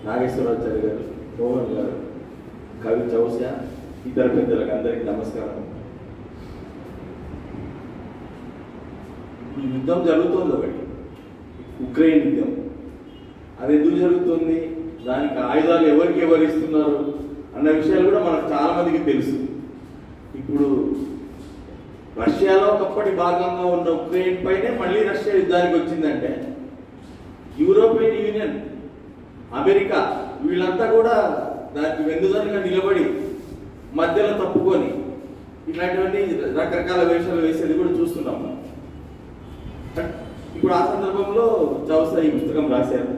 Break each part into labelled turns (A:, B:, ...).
A: నాగేశ్వరాచార్య గారు మోహన్ గారు కవి చౌస ఇతర పెద్దలకు అందరికీ నమస్కారం ఈ యుద్ధం జరుగుతోంది ఒకటి ఉక్రెయిన్ యుద్ధం అది ఎందుకు జరుగుతుంది దానికి ఆయుధాలు ఎవరికి ఎవరు ఇస్తున్నారు అన్న విషయాలు కూడా మనకు చాలా మందికి తెలుసు ఇప్పుడు రష్యాలో ఒకప్పటి భాగంగా ఉన్న ఉక్రెయిన్ పైనే మళ్ళీ రష్యా యుద్ధానికి వచ్చిందంటే యూరోపియన్ యూనియన్ అమెరికా వీళ్ళంతా కూడా దానికి వెన్నుదన్నుగా నిలబడి మధ్యలో తప్పుకొని ఇట్లాంటివన్నీ రకరకాల వేషాలు వేసేది కూడా చూస్తున్నాం మనం. ఇప్పుడు ఆ సందర్భంలో చౌసా ఈ పుస్తకం రాశారు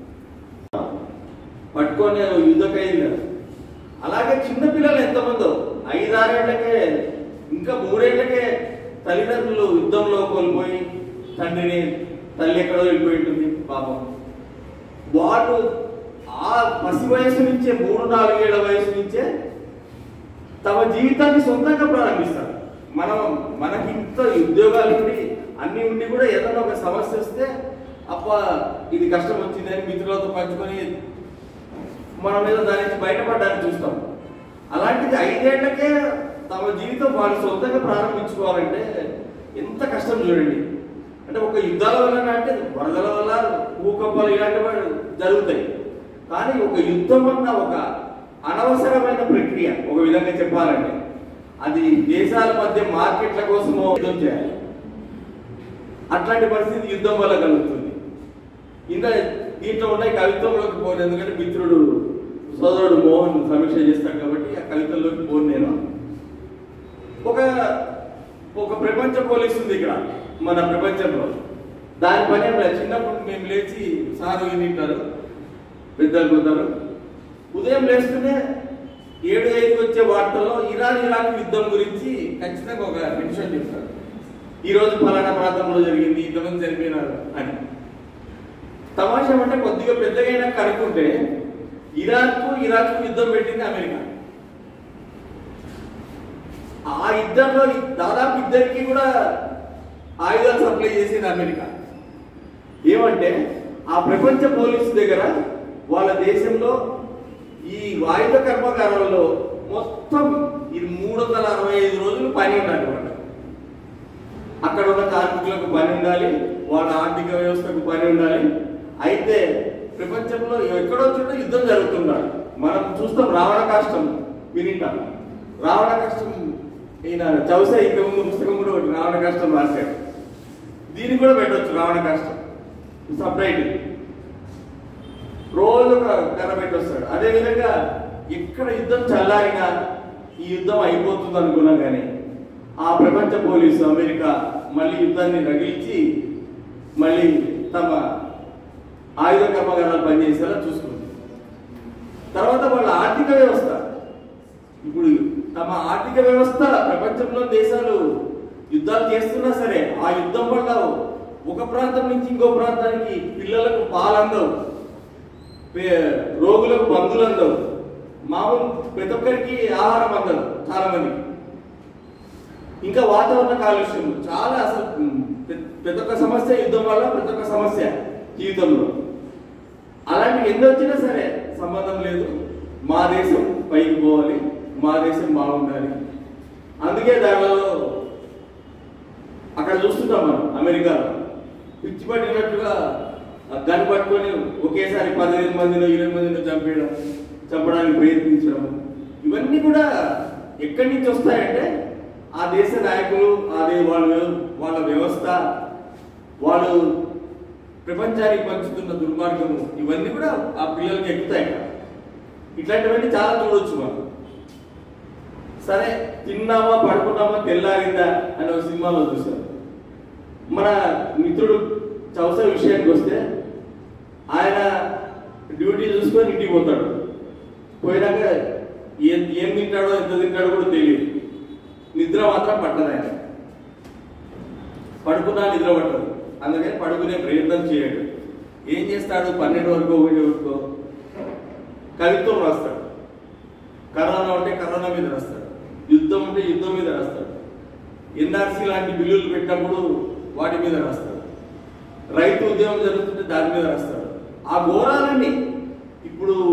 A: పట్టుకొని యుద్ధ ఖైదీలు అలాగే చిన్నపిల్లలు ఎంతమందో ఐదారేళ్లకే ఇంకా మూడేళ్లకే తల్లిదండ్రులు యుద్ధంలో కోల్పోయి తండ్రిని తల్లి ఎక్కడో వెళ్ళిపోయి ఉంటుంది పాపం వాళ్ళు ఆ పసి వయసు నుంచే మూడు నాలుగేళ్ల వయసు నుంచే తమ జీవితాన్ని సొంతంగా ప్రారంభిస్తారు మనం మనకి ఇంత ఉద్యోగాలు ఉండి అన్ని ఉండి కూడా ఏదైనా ఒక సమస్య వస్తే అప్ప ఇది కష్టం వచ్చింది అని మిత్రులతో పంచుకొని మన మీద దాని నుంచి బయటపడడానికి చూస్తాం అలాంటిది ఐదేళ్లకే తమ జీవితం వాళ్ళు సొంతంగా ప్రారంభించుకోవాలంటే ఎంత కష్టం చూడండి అంటే ఒక యుద్ధాల వలన అంటే వరదల వల్ల భూకంపాలు ఇలాంటివి జరుగుతాయి కానీ ఒక యుద్ధం అన్న ఒక అనవసరమైన ప్రక్రియ ఒక విధంగా చెప్పాలంటే అది దేశాల మధ్య మార్కెట్ల కోసమో యుద్ధం చేయాలి అట్లాంటి పరిస్థితి యుద్ధం వల్ల కలుగుతుంది ఇంకా దీంట్లో ఉన్నాయి కవిత్వంలోకి పోను ఎందుకంటే మిత్రుడు సోదరుడు మోహన్ సమీక్ష చేస్తాడు కాబట్టి ఆ కవితల్లోకి పోను నేను ఒక ఒక ప్రపంచ పోలీస్ ఉంది ఇక్కడ మన ప్రపంచంలో దాని పని ఏం లేదు. చిన్నప్పుడు మేము లేచి సారు వింటారు పెద్దలు పోతారు ఉదయం లేస్తూనే ఏడు ఐదుకి వచ్చే వార్తల్లో ఇరాన్ ఇరాక్ యుద్ధం గురించి ఖచ్చితంగా ఒక మెన్షన్ చెప్తారు ఈ రోజు ఫలానా ప్రాంతంలో జరిగింది ఇంతమంది చనిపోయినారు అని తమాషా అంటే కొద్దిగా పెద్దగైనా కనుక్కుంటే ఇరాక్ ఇరాక్ యుద్ధం పెట్టింది అమెరికా ఆ యుద్ధంలో దాదాపు ఇద్దరికి కూడా ఆయుధాలు సప్లై చేసింది అమెరికా ఏమంటే ఆ ప్రపంచ పోలీసు దగ్గర వాళ్ళ దేశంలో ఈ ఆయుధ కర్మాగారాల్లో మొత్తం ఈ మూడు వందల అరవై ఐదు రోజులు పని ఉండాలి వాళ్ళకి అక్కడ ఉన్న కార్మికులకు పని ఉండాలి వాళ్ళ ఆర్థిక వ్యవస్థకు పని ఉండాలి అయితే ప్రపంచంలో ఎక్కడో చోట యుద్ధం జరుగుతున్నాడు మనం చూస్తాం రావణ కష్టం వినింటాం రావణ కష్టం ఈయన చౌస ఇంత ముందు పుస్తకం కూడా ఒకటి రావణ కష్టం రాశాడు దీన్ని కూడా పెట్టవచ్చు రావణ కష్టం సపరేట్ రోజు ఒక కర్ర పెట్టొస్తాడు అదే విధంగా ఎక్కడ యుద్ధం చల్లారినా ఈ యుద్ధం అయిపోతుంది అనుకున్నా కానీ ఆ ప్రపంచ పోలీసు అమెరికా మళ్ళీ యుద్ధాన్ని రగిల్చి మళ్ళీ తమ ఆయుధ కర్మగారాలు పనిచేసేలా చూసుకుంది తర్వాత వాళ్ళ ఆర్థిక వ్యవస్థ ఇప్పుడు తమ ఆర్థిక వ్యవస్థ ప్రపంచంలో దేశాలు యుద్ధాలు చేస్తున్నా సరే ఆ యుద్ధం వల్ల ఒక ప్రాంతం నుంచి ఇంకో ప్రాంతానికి పిల్లలకు పాలు అందవు పే- రోగులకు మందులు అందవు మామూలు ప్రతి ఒక్కరికి ఆహారం అందదు చాలా మందికి ఇంకా వాతావరణ కాలుష్యం చాలా అసలు ఉమ్, ప్ర- ప్రతి ఒక్క సమస్య యుద్ధం వల్ల ప్రతి ఒక్క సమస్య జీవితంలో అలాంటివి ఎన్ని వచ్చినా సరే సంబంధం లేదు మా దేశం పైకి పోవాలి మా దేశం బాగుండాలి అందుకే దానిలో అక్కడ చూస్తుంటాం మనం అమెరికాలో పిచ్చి పట్టినట్టుగా ఆ గన్ పట్టుకొని ఒకేసారి పదిహేను మందినో ఇరవై మందినో చంపేయడం చంపడానికి ప్రయత్నించడం ఇవన్నీ కూడా ఎక్కడి నుంచి వస్తాయంటే ఆ దేశ నాయకులు అదే వాళ్ళ వాళ్ళ వ్యవస్థ వాళ్ళు ప్రపంచానికి పంచుతున్న దుర్మార్గము ఇవన్నీ కూడా ఆ పిల్లలకి ఎక్కుతాయి కదా. ఇట్లాంటివన్నీ చాలా చూడొచ్చు మనం సరే తిన్నామా పడుకున్నామా తెల్లారిందా అనే ఒక సినిమాలో చూసాం మన మిత్రుడు చౌస విషయానికి వస్తే ఆయన డ్యూటీ చూసుకొని ఇంటికి పోతాడు పోయినాక ఏం ఏం తింటాడో ఎంత తింటాడో కూడా తెలియదు నిద్ర మాత్రం పట్టదు ఆయన పడుకున్నా నిద్ర పట్టదు అందుకని పడుకునే ప్రయత్నం చేయడు ఏం చేస్తాడు పన్నెండు వరకు ఒకటి వరకు కవిత్వం రాస్తాడు కరోనా ఉంటే కరోనా మీద రాస్తాడు యుద్ధం ఉంటే యుద్ధం మీద రాస్తాడు ఎన్ఆర్సీ లాంటి బిల్లులు పెట్టినప్పుడు వాటి మీద రాస్తాడు రైతు ఉద్యమం జరుగుతుంటే దాని మీద రాస్తాడు ఆ ఘోరాలన్నీ ఇప్పుడు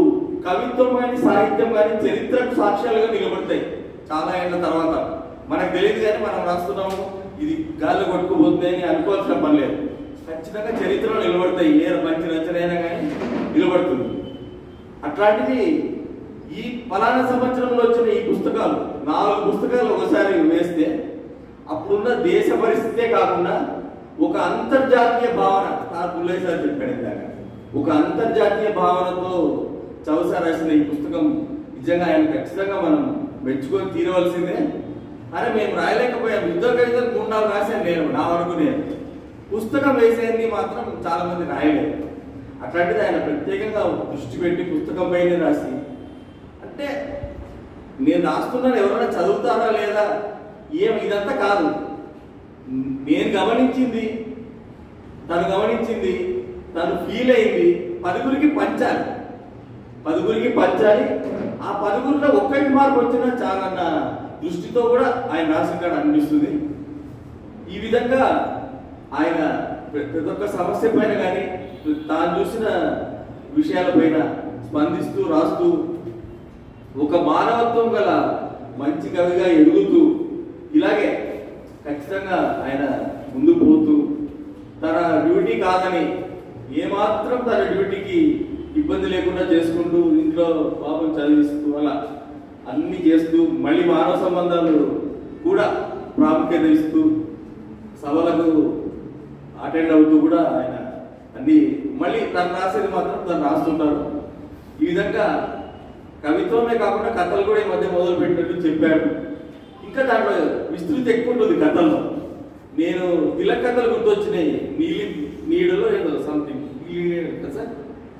A: కవిత్వం కానీ సాహిత్యం కానీ చరిత్రకు సాక్ష్యాలుగా నిలబడతాయి చాలా ఏళ్ళ తర్వాత మనకు తెలియదు కానీ మనం రాస్తున్నాము ఇది గాల్లో కొట్టుకుపోతుంది అని అనుకోవాల్సిన పని లేదు ఖచ్చితంగా చరిత్రలో నిలబడతాయి ఏ మంచి రచనైనా కానీ నిలబడుతుంది అట్లాంటిది ఈ ఫలానా సంవత్సరంలో వచ్చిన ఈ పుస్తకాలు నాలుగు పుస్తకాలు ఒకసారి వేస్తే అప్పుడున్న దేశ పరిస్థితే కాకుండా ఒక అంతర్జాతీయ భావన సార్ పుల్లయ్య సార్ చెప్పాడు ఇందాక ఒక అంతర్జాతీయ భావనతో చౌసా రాసిన ఈ పుస్తకం నిజంగా ఆయన ఖచ్చితంగా మనం మెచ్చుకొని తీరవలసిందే అరే మేము రాయలేకపోయాం యుద్ధ కవితలు మూడు నాలుగు రాశాను నేను నా వరకు నేను పుస్తకం వేసేది మాత్రం చాలా మంది రాయలేదు అట్లాంటిది ఆయన ప్రత్యేకంగా దృష్టి పెట్టి పుస్తకం పైన రాసి అంటే నేను రాస్తున్నాను ఎవరైనా చదువుతారా లేదా ఏం ఇదంతా కాదు నేను గమనించింది తను గమనించింది తను ఫీల్ అయింది పదుగురికి పంచాలి పదుగురికి పంచాలి ఆ పదుగురిలో ఒక్కటి మార్పు వచ్చినా చాలన్న దృష్టితో కూడా ఆయన రాసినాడు అనిపిస్తుంది ఈ విధంగా ఆయన ప్రతి ఒక్క సమస్య పైన కానీ తాను చూసిన విషయాలపైన స్పందిస్తూ రాస్తూ ఒక మానవత్వం గల మంచి కవిగా ఎదుగుతూ ఇలాగే ఖచ్చితంగా ఆయన ముందు పోతూ తన డ్యూటీ కాదని ఏమాత్రం తన డ్యూటీకి ఇబ్బంది లేకుండా చేసుకుంటూ ఇంట్లో పాపం చదివిస్తూ అలా అన్ని చేస్తూ మళ్ళీ మానవ సంబంధాలు కూడా ప్రాముఖ్యత ఇస్తూ సభలకు అటెండ్ అవుతూ కూడా ఆయన అన్ని మళ్ళీ తను రాసేది మాత్రం తను రాస్తుంటారు ఈ విధంగా కవిత్వమే కాకుండా కథలు కూడా ఈ మధ్య మొదలు పెట్టినట్టు చెప్పాడు ఇంకా దాంట్లో విస్తృతి ఎక్కువ ఉంటుంది కథల్లో నేను తిలక్ కథలు గుర్తొచ్చినాయి నీలి నీడలో ఏదో సంథింగ్ నీలి నీడ కదా సార్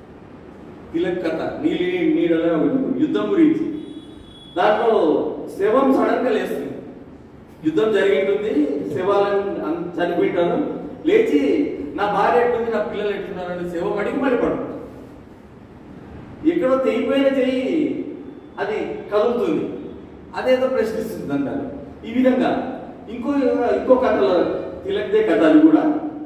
A: తిలక్ కథ నీలి నీడలో ఒకటి ఉంది. యుద్ధం గురించి దాంట్లో శవం సడన్ గా లేస్తుంది యుద్ధం జరిగింటుంది శవాలను అన్- చనిపోయింటారు లేచి నా భార్య ఎట్టుంది నా పిల్లలు ఎట్టున్నారు అని శవం అడిగి మళ్ళీ పడుతుంది ఎక్కడో తెగిపోయిన చెయ్యి అది కదులుతుంది అదేదో ప్రశ్నిస్తుంది అంటారు ఈ విధంగా ఇంకో ఇంకో కథలో తిలక్దే కథ అది కూడా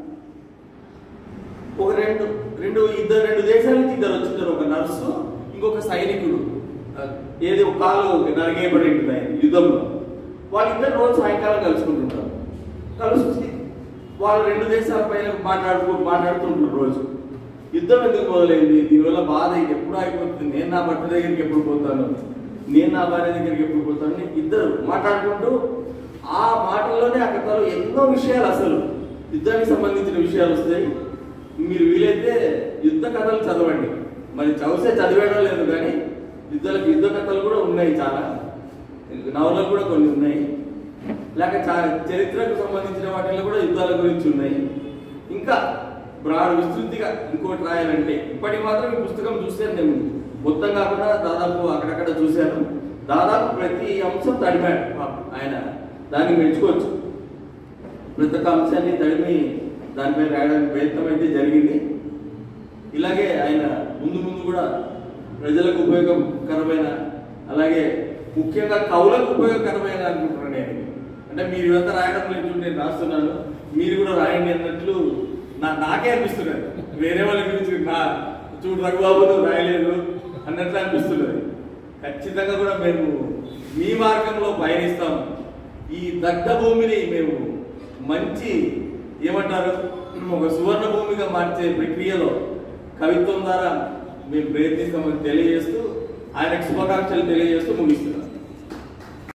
A: ఒక రెండు రెండు ఇద్దరు రెండు దేశాల నుంచి ఇద్దరు వచ్చింటారు ఒక నర్సు ఇంకొక సైనికుడు ఆ, ఏది ఒక కాలు నరిగేయబడి ఉంటుంది ఆయన యుద్ధంలో వాళ్ళిద్దరు రోజు సాయంకాలం కలుసుకుంటుంటారు కలిసి వాళ్ళు రెండు దేశాల పైన మాట్లాడుకూ మాట్లాడుతుంటారు రోజు యుద్ధం ఎందుకు మొదలైంది దీనివల్ల బాధ ఇది ఎప్పుడు అయిపోతుంది నేను నా భర్త దగ్గరికి ఎప్పుడు పోతాను నేను నా భార్య దగ్గరికి ఎప్పుడు పోతాను అని ఇద్దరు మాట్లాడుకుంటూ ఆ మాటల్లోనే ఆ కథలో ఎన్నో విషయాలు అసలు యుద్ధానికి సంబంధించిన విషయాలు వస్తాయి మీరు వీలైతే యుద్ధ కథలు చదవండి మరి చదివే చదివేయడం లేదు కానీ యుద్ధాలకు యుద్ధ కథలు కూడా ఉన్నాయి చాలా నవలలు కూడా కొన్ని ఉన్నాయి లేక చా- చరిత్రకు సంబంధించిన వాటిలో కూడా యుద్ధాల గురించి ఉన్నాయి ఇంకా బ్రాడ్ విస్తృతిగా ఇంకోటి రాయాలంటే ఇప్పటికి మాత్రం ఈ పుస్తకం చూసాను నేను మొత్తం కాకుండా దాదాపు అక్కడక్కడ చూశాను దాదాపు ప్రతి అంశం తడిపాడు పాపం ఆయన దాన్ని మెచ్చుకోవచ్చు ప్రతి ఒక్క అంశాన్ని తడిమి దానిపై రాయడానికి ప్రయత్నం అయితే జరిగింది ఇలాగే ఆయన ముందు ముందు కూడా ప్రజలకు ఉపయోగకరమైన అలాగే ముఖ్యంగా కవులకు ఉపయోగకరమైన అనుకుంటున్నాను నేను అంటే మీరు ఇదంతా రాయడం లేదు నేను రాస్తున్నాను మీరు కూడా రాయండి అన్నట్లు నా నాకే అనిపిస్తున్నది వేరే వాళ్ళ గురించి నా చూడు రఘుబాబు నువ్వు రాయలేదు అన్నట్లు అనిపిస్తున్నది ఖచ్చితంగా కూడా మేము మీ మార్గంలో పయనిస్తాం ఈ దగ్ధ భూమిని మేము మంచి ఏమంటారు ఒక సువర్ణ భూమిగా మార్చే ప్రక్రియలో కవిత్వం ద్వారా మేము ప్రయత్నిస్తామని తెలియజేస్తూ ఆయనకు శుభాకాంక్షలు తెలియజేస్తూ ముగిస్తున్నాం